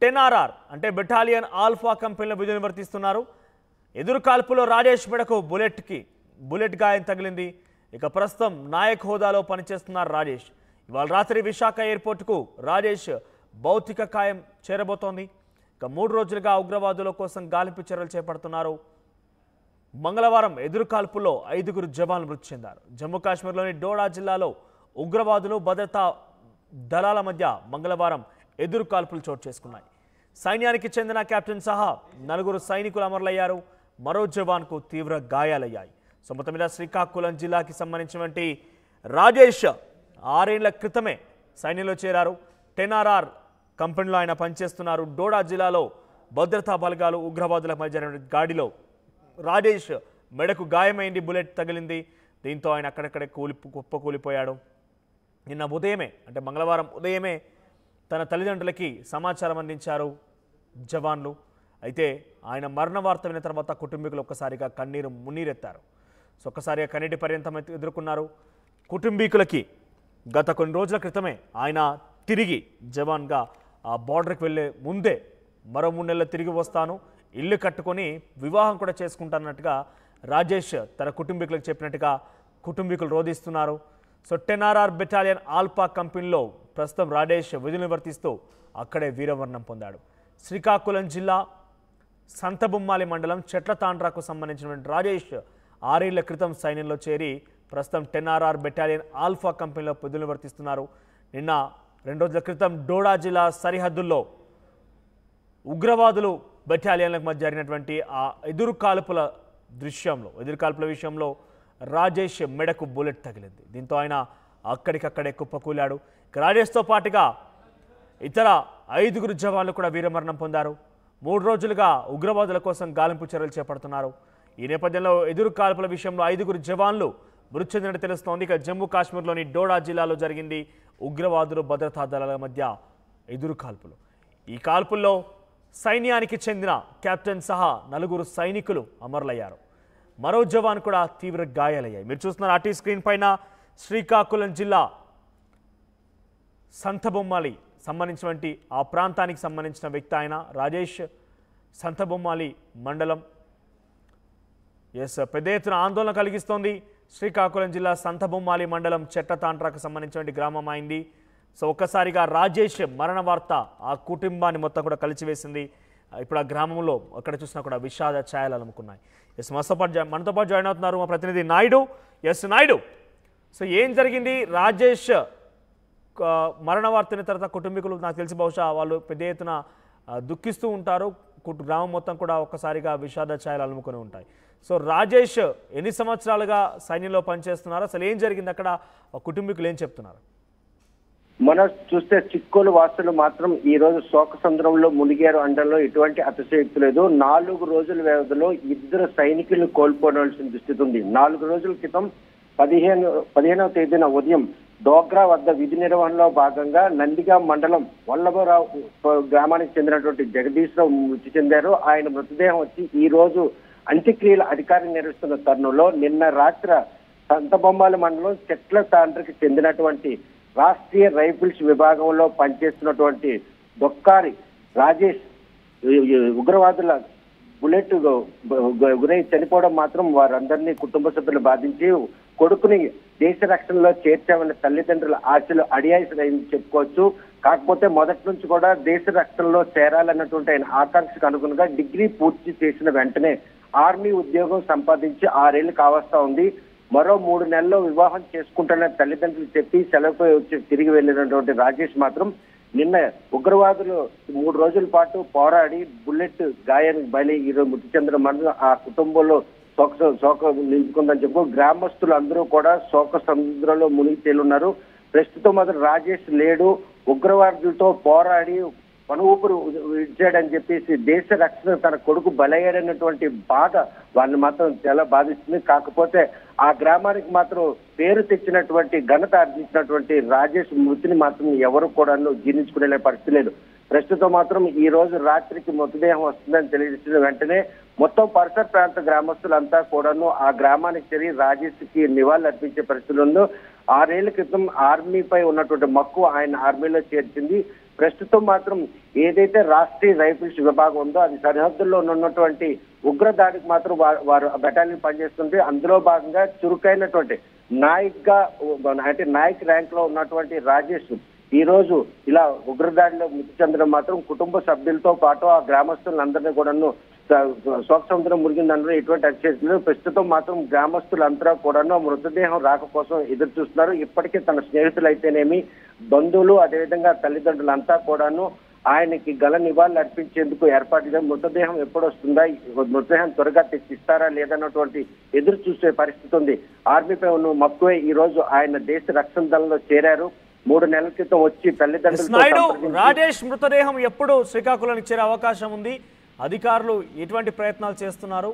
టెన్ఆర్ఆర్ అంటే battalion alpha కంపెనీలో విధులు నిర్వర్తిస్తున్నారు ఎదురు కాల్పులో రాజేష్ మెడకు బుల్లెట్కి బుల్లెట్ గాయం తగిలింది ఇక ప్రస్తుతం నాయక్ హోదాలో పనిచేస్తున్నారు రాజేష్ ఇవాళ రాత్రి విశాఖ ఎయిర్పోర్టుకు రాజేష్ భౌతిక కాయం చేరబోతోంది ఇక మూడు రోజులుగా ఉగ్రవాదుల కోసం గాలింపు చర్యలు చేపడుతున్నారు మంగళవారం ఎదురు కాల్పుల్లో ఐదుగురు జవాన్లు మృతి చెందారు జమ్మూ కాశ్మీర్లోని డోడా జిల్లాలో ఉగ్రవాదులు భద్రతా దళాల మధ్య మంగళవారం ఎదురు కాల్పులు చోటు చేసుకున్నాయి సైన్యానికి చెందిన కెప్టెన్ సహా నలుగురు సైనికులు అమరులయ్యారు మరో జవాన్కు తీవ్ర గాయాలయ్యాయి సో మొత్తం మీద శ్రీకాకుళం జిల్లాకి సంబంధించినటువంటి రాజేష్ ఆరేళ్ల క్రితమే సైన్యంలో చేరారు టెన్ఆర్ఆర్ కంపెనీలో ఆయన పనిచేస్తున్నారు డోడా జిల్లాలో భద్రతా బలగాలు ఉగ్రవాదుల మధ్య జరిగిన గాడిలో రాజేష్ మెడకు గాయమైంది బుల్లెట్ తగిలింది దీంతో ఆయన అక్కడక్కడే కూలి కుప్పకూలిపోయాడు నిన్న ఉదయమే అంటే మంగళవారం ఉదయమే తన తల్లిదండ్రులకి సమాచారం అందించారు జవాన్లు అయితే ఆయన మరణ వార్త విన్న తర్వాత కుటుంబీకులు ఒక్కసారిగా కన్నీరు మున్నీరెత్తారు సో ఒక్కసారిగా కన్నీటి పర్యంతం ఎత్తు- ఎదుర్కొన్నారు కుటుంబీకులకి గత కొన్ని రోజుల క్రితమే ఆయన తిరిగి జవాన్గా ఆ బార్డర్కి వెళ్ళే ముందే మరో మూడు నెలలు తిరిగి వస్తాను ఇల్లు కట్టుకొని వివాహం కూడా చేసుకుంటానన్నట్టుగా రాజేష్ తన కుటుంబీకులకు చెప్పినట్టుగా కుటుంబీకులు రోధిస్తున్నారు సో టెన్ఆర్ఆర్ బెటాలియన్ ఆల్పా కంపెనీలో ప్రస్తుతం రాజేష్ విధులు నిర్వర్తిస్తూ అక్కడే వీరవర్ణం పొందాడు శ్రీకాకుళం జిల్లా సంతబొమ్మాలి మండలం చెట్ల తాండ్రాకు సంబంధించినటువంటి రాజేష్ ఆరేళ్ల క్రితం సైన్యంలో చేరి ప్రస్తుతం టెన్ఆర్ఆర్ బెటాలియన్ ఆల్ఫా కంపెనీలో విధులు నిర్వర్తిస్తున్నారు నిన్న రెండు రోజుల క్రితం డోడా జిల్లా సరిహద్దుల్లో ఉగ్రవాదులు బెటాలియన్లకు మధ్య జరిగినటువంటి ఆ ఎదురు కాల్పుల దృశ్యంలో ఎదురు కాల్పుల విషయంలో రాజేష్ మెడకు బుల్లెట్ తగిలింది దీంతో ఆయన అక్కడికక్కడే కుప్పకూలాడు ఇక రాజేష్తో పాటుగా ఇతర ఐదుగురు జవాన్లు కూడా వీరమరణం పొందారు మూడు రోజులుగా ఉగ్రవాదుల కోసం గాలింపు చర్యలు చేపడుతున్నారు ఈ నేపథ్యంలో ఎదురు కాల్పుల విషయంలో ఐదుగురు జవాన్లు మృతి చెందినట్టు తెలుస్తోంది ఇక జమ్మూ కాశ్మీర్లోని డోడా జిల్లాలో జరిగింది ఉగ్రవాదులు భద్రతా దళాల మధ్య ఎదురు కాల్పులు ఈ కాల్పుల్లో సైన్యానికి చెందిన కెప్టెన్ సహా నలుగురు సైనికులు అమరులయ్యారు మరో జవాన్ కూడా తీవ్ర గాయాలయ్యాయి మీరు చూస్తున్నారు ఆర్టీ స్క్రీన్ పైన శ్రీకాకుళం జిల్లా సంతబొమ్మాలి సంబంధించినటువంటి ఆ ప్రాంతానికి సంబంధించిన వ్యక్తి ఆయన రాజేష్ సంతబొమ్మాలి మండలం ఎస్ పెద్ద ఎత్తున ఆందోళన కలిగిస్తోంది శ్రీకాకుళం జిల్లా సంతబొమ్మాలి మండలం చెట్టతాంట్రాకు సంబంధించిన గ్రామం అయింది సో ఒక్కసారిగా రాజేష్ మరణ వార్త ఆ కుటుంబాన్ని మొత్తం కూడా కలిసివేసింది ఇప్పుడు ఆ గ్రామంలో అక్కడ చూసినా కూడా విషాద ఛాయలు అలుముకున్నాయి ఎస్ మనతో పాటు జా- మనతో పాటు జాయిన్ అవుతున్నారు మా ప్రతినిధి నాయుడు ఎస్ నాయుడు సో ఏం జరిగింది రాజేష్ ఆ, మరణ వార్త విన్న తర్వాత కుటుంబీకులు నాకు తెలిసి బహుశా వాళ్ళు పెద్ద ఎత్తున ఆ, దుఃఖిస్తూ ఉంటారు కుటు- గ్రామం మొత్తం కూడా ఒక్కసారిగా విషాద ఛాయలు అలుముకొని ఉంటాయి సో రాజేష్ ఎన్ని సంవత్సరాలుగా సైన్యంలో పనిచేస్తున్నారు అసలు ఏం జరిగింది అక్కడ ఆ కుటుంబీకులు ఏం చెప్తున్నారు మనం చూస్తే చిక్కోలు వాసులు మాత్రం ఈ రోజు శోక సంద్రంలో మునిగారు అండంలో ఎటువంటి అతిశయోక్తి లేదు నాలుగు రోజుల వ్యవధిలో ఇద్దరు సైనికులు కోల్పోవలసిన దుస్థితి ఉంది నాలుగు రోజుల క్రితం పదిహేను పదిహేనవ తేదీన ఉదయం డోగ్రా వద్ద విధి నిర్వహణలో భాగంగా నందిగా మండలం వల్లభరావు గ్రామానికి చెందినటువంటి జగదీశ్రావు మృతి చెందారు ఆయన మృతదేహం వచ్చి ఈ రోజు అంత్యక్రియల అధికారం నిర్వహిస్తున్న తరుణంలో నిన్న రాత్రి సంతబొమ్మాల మండలం చెట్ల తాండ్రికి చెందినటువంటి రాష్ట్రీయ రైఫిల్స్ విభాగంలో పనిచేస్తున్నటువంటి దొక్కారి రాజేష్ ఈ- ఈ ఉగ్రవాదుల బుల్లెట్ గు- గు- గురై చనిపోవడం మాత్రం వారందరినీ కుటుంబ సభ్యులు బాధించి కొడుకుని దేశ రక్షణలో చేర్చామన్న తల్లిదండ్రుల ఆశలు అడియాల్సి చెప్పుకోవచ్చు కాకపోతే మొదటి నుంచి కూడా దేశ రక్షణలో చేరాలన్నటువంటి ఆయన ఆకాంక్షకు అనుగుణంగా డిగ్రీ పూర్తి చేసిన వెంటనే ఆర్మీ ఉద్యోగం సంపాదించి ఆరేళ్లు కావస్తా ఉంది మరో మూడు నెలల్లో వివాహం చేసుకుంటానని తల్లిదండ్రులు చెప్పి సెలవుపై వచ్చి తిరిగి వెళ్ళినటువంటి రాజేష్ మాత్రం నిన్న ఉగ్రవాదులు మూడు రోజుల పాటు పోరాడి బుల్లెట్ గాయానికి బలి ఈరోజు మృతి చెందిన మండలం ఆ కుటుంబంలో శోక శోక నిలుపుకుందని చెప్పు గ్రామస్తులు అందరూ కూడా శోక సముద్రంలో మునిగి తేలున్నారు ప్రస్తుతం మాత్రం రాజేష్ లేడు ఉగ్రవాదులతో పోరాడి పను ఊపిరి ఇచ్చాడని చెప్పేసి దేశ రక్షణ తన కొడుకు బలయ్యాడన్నటువంటి బాధ వాళ్ళని మాత్రం చాలా బాధిస్తుంది కాకపోతే ఆ గ్రామానికి మాత్రం పేరు తెచ్చినటువంటి ఘనత ఆర్జించినటువంటి రాజేష్ మృతిని మాత్రం ఎవరు కూడా జీర్ణించుకునే పరిస్థితి లేదు ప్రస్తుతం మాత్రం ఈ రోజు రాత్రికి మృతదేహం వస్తుందని తెలియజేసిన వెంటనే మొత్తం పరిసర ప్రాంత గ్రామస్తులంతా కూడాను ఆ గ్రామానికి చేరి రాజేష్ కి నివాళులు అర్పించే పరిస్థితులు ఉందో ఆరేళ్ల క్రితం ఆర్మీపై ఉన్నటువంటి మక్కువ ఆయన ఆర్మీలో చేర్చింది ప్రస్తుతం మాత్రం ఏదైతే రాష్ట్రీయ రైఫిల్స్ విభాగం ఉందో అది సరిహద్దుల్లో ఉన్నటువంటి ఉగ్రదాడికి మాత్రం వా- వారు బెటాలియన్ పనిచేస్తుంది అందులో భాగంగా చురుకైనటువంటి నాయక్ గా అంటే నాయక్ ర్యాంక్ లో ఉన్నటువంటి రాజేష్ ఈ రోజు ఇలా ఉగ్రదాడిలో మృతి చెందడం మాత్రం కుటుంబ సభ్యులతో పాటు ఆ గ్రామస్తులందరినీ కూడాను శోక సముద్రం మురిగిందనడం ఎటువంటి అతిశయలేదు ప్రస్తుతం మాత్రం గ్రామస్తులంతా కూడాను ఆ మృతదేహం రాక కోసం ఎదురు చూస్తున్నారు ఇప్పటికే తన స్నేహితులైతేనేమి బంధువులు అదేవిధంగా తల్లిదండ్రులంతా కూడాను ఆయనకి గల నివాళులు అర్పించేందుకు ఏర్పాటుగా మృతదేహం ఎప్పుడు వస్తుందా మృతదేహం త్వరగా తెచ్చిస్తారా లేదన్నటువంటి ఎదురు చూసే పరిస్థితి ఉంది ఆర్మీపై ఉన్న మక్కువే ఈ రోజు ఆయన దేశ రక్షణ దళంలో చేరారు మూడు నెలల క్రితం వచ్చి తల్లిదండ్రులతో నాయుడు సంప్రదించి- రాజేష్ మృతదేహం ఎప్పుడు శ్రీకాకుళానికి చేరే అవకాశం ఉంది అధికారులు ఎటువంటి ప్రయత్నాలు చేస్తున్నారు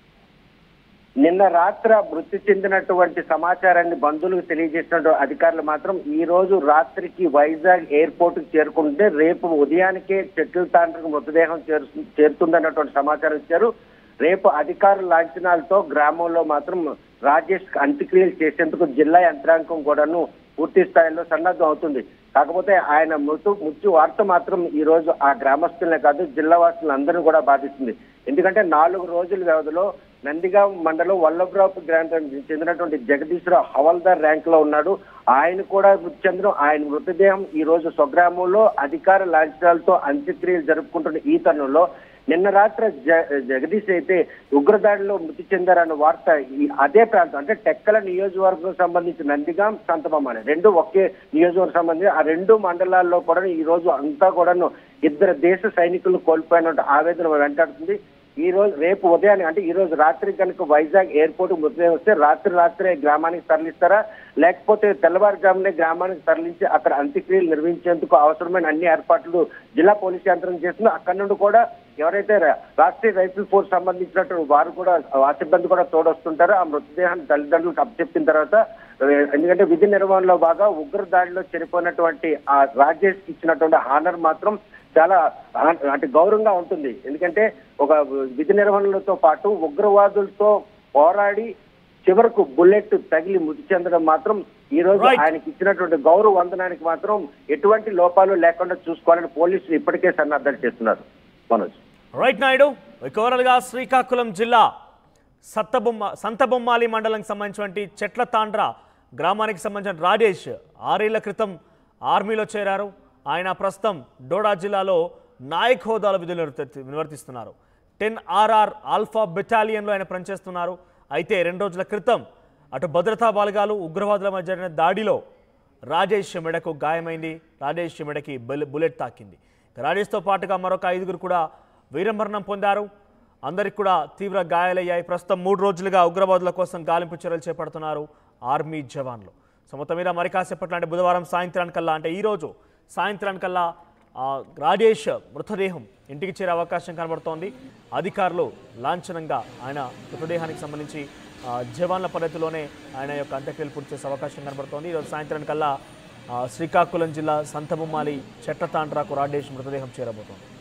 నిన్న రాత్ర మృతి చెందినటువంటి సమాచారాన్ని బంధువులకు తెలియజేసిన అధికారులు మాత్రం ఈ రోజు రాత్రికి వైజాగ్ ఎయిర్పోర్ట్ కి చేరుకుంటే రేపు ఉదయానికే చెట్ల తాండ్రికి మృతదేహం చేరు చేరుతుందన్నటువంటి సమాచారం ఇచ్చారు రేపు అధికారుల లాంఛనాలతో గ్రామంలో మాత్రం రాజేష్ అంత్యక్రియలు చేసేందుకు జిల్లా యంత్రాంగం కూడాను పూర్తి స్థాయిలో సన్నద్ధం అవుతుంది కాకపోతే ఆయన మృతు మృత్యు వార్త మాత్రం ఈ రోజు ఆ గ్రామస్తులనే కాదు జిల్లా వాసులందరినీ కూడా బాధిస్తుంది ఎందుకంటే నాలుగు రోజుల వ్యవధిలో నందిగాం మండలం వల్లభరావు గ్రామానికి చెందినటువంటి జగదీశ్వరరావు హవల్దార్ ర్యాంక్ లో ఉన్నాడు ఆయన కూడా మృతి చెందడం ఆయన మృతదేహం ఈ రోజు స్వగ్రామంలో అధికార లాంఛనాలతో అంత్యక్రియలు జరుపుకుంటున్న ఈ తరుణంలో నిన్న రాత్రి జ- జగదీష్ అయితే ఉగ్రదాడిలో మృతి చెందారన్న వార్త ఈ అదే ప్రాంతం అంటే టెక్కల నియోజకవర్గం సంబంధించి నందిగాం సంతబొమ్మ అని రెండు ఒకే నియోజకవర్గం సంబంధించి ఆ రెండు మండలాల్లో కూడా ఈ రోజు అంతా కూడాను ఇద్దరు దేశ సైనికులు కోల్పోయిన ఆవేదన వెంటాడుతుంది ఈ రోజు రేపు ఉదయాన్నే అంటే ఈ రోజు రాత్రి కనుక వైజాగ్ ఎయిర్పోర్ట్ మృతదేహం వస్తే రాత్రి రాత్రే గ్రామానికి తరలిస్తారా లేకపోతే తెల్లవారుజామునే గ్రామానికి తరలించి అక్కడ అంత్యక్రియలు నిర్వహించేందుకు అవసరమైన అన్ని ఏర్పాట్లు జిల్లా పోలీస్ యంత్రం చేస్తుంది అక్కడ నుండి కూడా ఎవరైతే రా- రాష్ట్రీయ రైఫిల్ ఫోర్స్ సంబంధించినట్టు వారు కూడా ఆ సిబ్బంది కూడా తోడొస్తుంటారు ఆ మృతదేహాన్ని తల్లిదండ్రులకు అప్పచెప్పిన తర్వాత ఏ, ఎందుకంటే విధి నిర్వహణలో బాగా ఉగ్ర దాడిలో చనిపోయినటువంటి ఆ రాజేష్ కి ఇచ్చినటువంటి హానర్ మాత్రం చాలా ఆ- అంటే గౌరవంగా ఉంటుంది ఎందుకంటే ఒక విధి నిర్వహణలతో పాటు ఉగ్రవాదులతో పోరాడి చివరకు బుల్లెట్ తగిలి మృతి చెందడం మాత్రం ఈ రోజు Right. ఆయనకి ఇచ్చినటువంటి గౌరవ వందనానికి మాత్రం ఎటువంటి లోపాలు లేకుండా చూసుకోవాలని పోలీసులు ఇప్పటికే సన్నద్ధాలు చేస్తున్నారు మనోజ్ రైట్ నాయుడు ఓవరాల్గా శ్రీకాకుళం జిల్లా సత్తబొమ్మ సంతబొమ్మాలి మండలంకి సంబంధించినటువంటి చెట్ల తాండ్ర గ్రామానికి సంబంధించిన రాజేష్ ఆరేళ్ల క్రితం ఆర్మీలో చేరారు ఆయన ప్రస్తుతం డోడా జిల్లాలో నాయక్ హోదాలో విధులు నిర్వర్తి- నిర్వర్తిస్తున్నారు టెన్ ఆర్ఆర్ ఆల్ఫా బెటాలియన్లో ఆయన పనిచేస్తున్నారు అయితే రెండు రోజుల క్రితం అటు భద్రతా బలగాలు ఉగ్రవాదుల మధ్య జరిగిన దాడిలో రాజేష్ మెడకు గాయమైంది రాజేష్ మెడకి బుల్- బుల్లెట్ తాకింది రాజేష్తో పాటుగా మరొక ఐదుగురు కూడా వీరమరణం పొందారు అందరికి కూడా తీవ్ర గాయాలయ్యాయి ప్రస్తుతం మూడు రోజులుగా ఉగ్రవాదుల కోసం గాలింపు చర్యలు చేపడుతున్నారు ఆర్మీ జవాన్లు సో మొత్తం మీద మరి కాసేపట్లో అంటే బుధవారం సాయంత్రానికల్లా అంటే ఈరోజు సాయంత్రానికల్లా ఆ, రాజేష్ మృతదేహం ఇంటికి చేరే అవకాశం కనబడుతోంది అధికారులు లాంఛనంగా ఆయన మృతదేహానికి సంబంధించి ఆ, జవాన్ల పద్ధతిలోనే ఆయన యొక్క అంత్యక్రియలు పూర్తి చేసే అవకాశం కనబడుతోంది ఈరోజు సాయంత్రానికల్లా ఆ, శ్రీకాకుళం జిల్లా సంతబొమ్మాలి చెట్ల తాండ్రాకు రాజేష్ మృతదేహం చేరబోతోంది